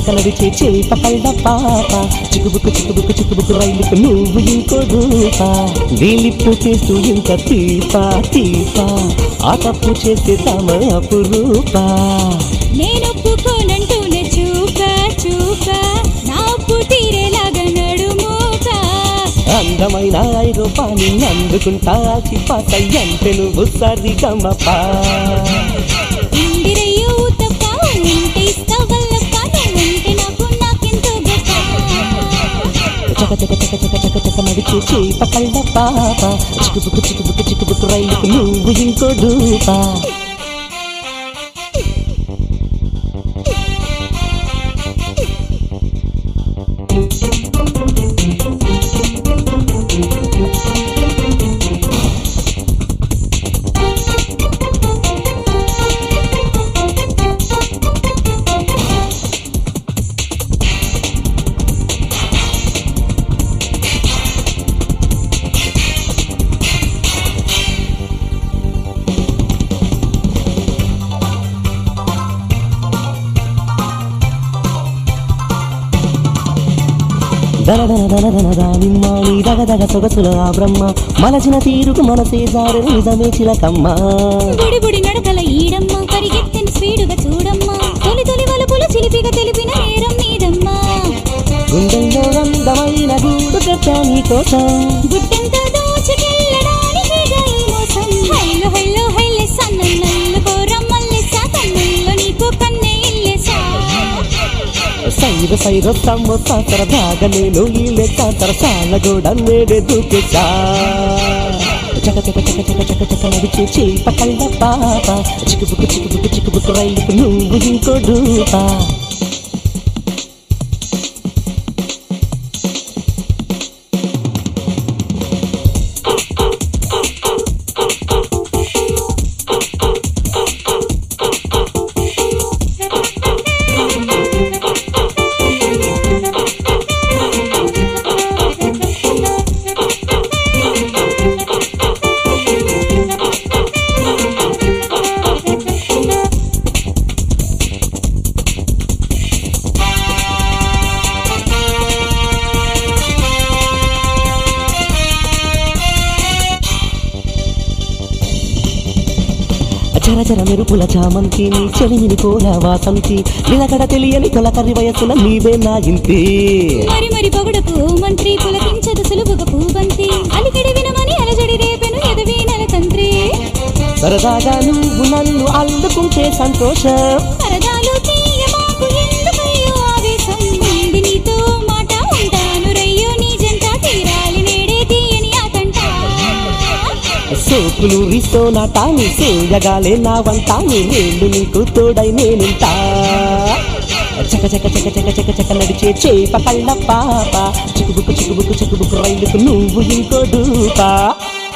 చక నడిచే చేప కళ్ళ పాప చిక్కుబుక్కు చిక్కుబుక్కు చిక్కుబుక్కు రైలుకు నువ్వు ఇంకో దూప వేలిప్పు చేస్తూ ఇంత తీప తీప ఆ తప్పు చేస్తే తమ అపురూపా నేనొప్పుకోనంటూనే చూక చూక నా ఉప్పు తీరేలాగా నడుమూక అందమైన ఐరోపాని అందుకుంటా చిపాత అంటే నువ్వు సరిగమపా ఇందిరయ్యో తప్ప ఉంటే ఇస్తా వల్లప్ప నువ్వుంటే నాకు నాకెంతో గొప్ప చక చక చక చక చక చక నడిచే చేప కళ్ళ పాప చిక్కుబుక్కు చిక్కుబుక్కు చిక్కుబుక్కు రైలుకు నువ్వు ఇంకో దూపా దన దన దన దన దానిమ్మాణి దగ దగ సొగసుల ఆ బ్రహ్మ మలచిన తీరుకు మనసే జారు నిజమే చిలకమ్మ బుడి బుడి నడకల ఈడమ్మ పరిగెత్తిన స్పీడుగా చూడమ్మా తొలి తొలి వలుపులు చిలిపిగా తెలిపిన నేరం మీదమ్మా గుండెల్లో అందమైన గూడు కట్టా నీ కోసం గుట్టంత దోచుకెళ్ళడానికి ఈ మోసం హైలో హైలో హైలే సన్న నల్లు కోరమ్మల్లే సాతన్నుల్లో నీకు కన్నే ఇల్లేసా సైర సైర సమ్మ సాతర దాగ నేను ఈ లెక్క తరసాల కూడా నేడే దూకేసా చక చక చక చక చక చక నడిచే చేప కళ్ళ పాప చిక్కుబుక్కు చిక్కుబుక్కు చిక్కుబుక్కు రైలుకు నువ్వు ఇంకో దూపా చర చర మెరుపుల చామంతి నీ చెలిమిని కోల వాసంతి నిలకడ తెలియని తొలకరి వయసుల నీవే నా ఇంటి మరి మరి పొగడకు మంత్రి పులకించదు సులువుగా పూబంతి అలికిడి వినమని అలజడి రేపెను ఎదవి నెల తంత్రి సరదాగా నువ్వు నన్ను అల్లుకుంటే సంతోషం పరదాలు తీయ మాకు ఎందుకయ్యో ఆవేశం ఉంది నీతో మాట ఉంటాను రయ్యో నీ జంట తీరాలి నేడే తీయని ఆతంట సోకులు రిసో నా తాని సోయగాలే నా వంటాని నేను నీకు తోడై నేనుంటా చక చక చక చక చక చక నడిచే చేప కళ్ళ పాప చిక్కుబుక్కు చిక్కుబుక్కు చిక్కుబుక్కు రైలుకు నువ్వు ఇంకో దూపా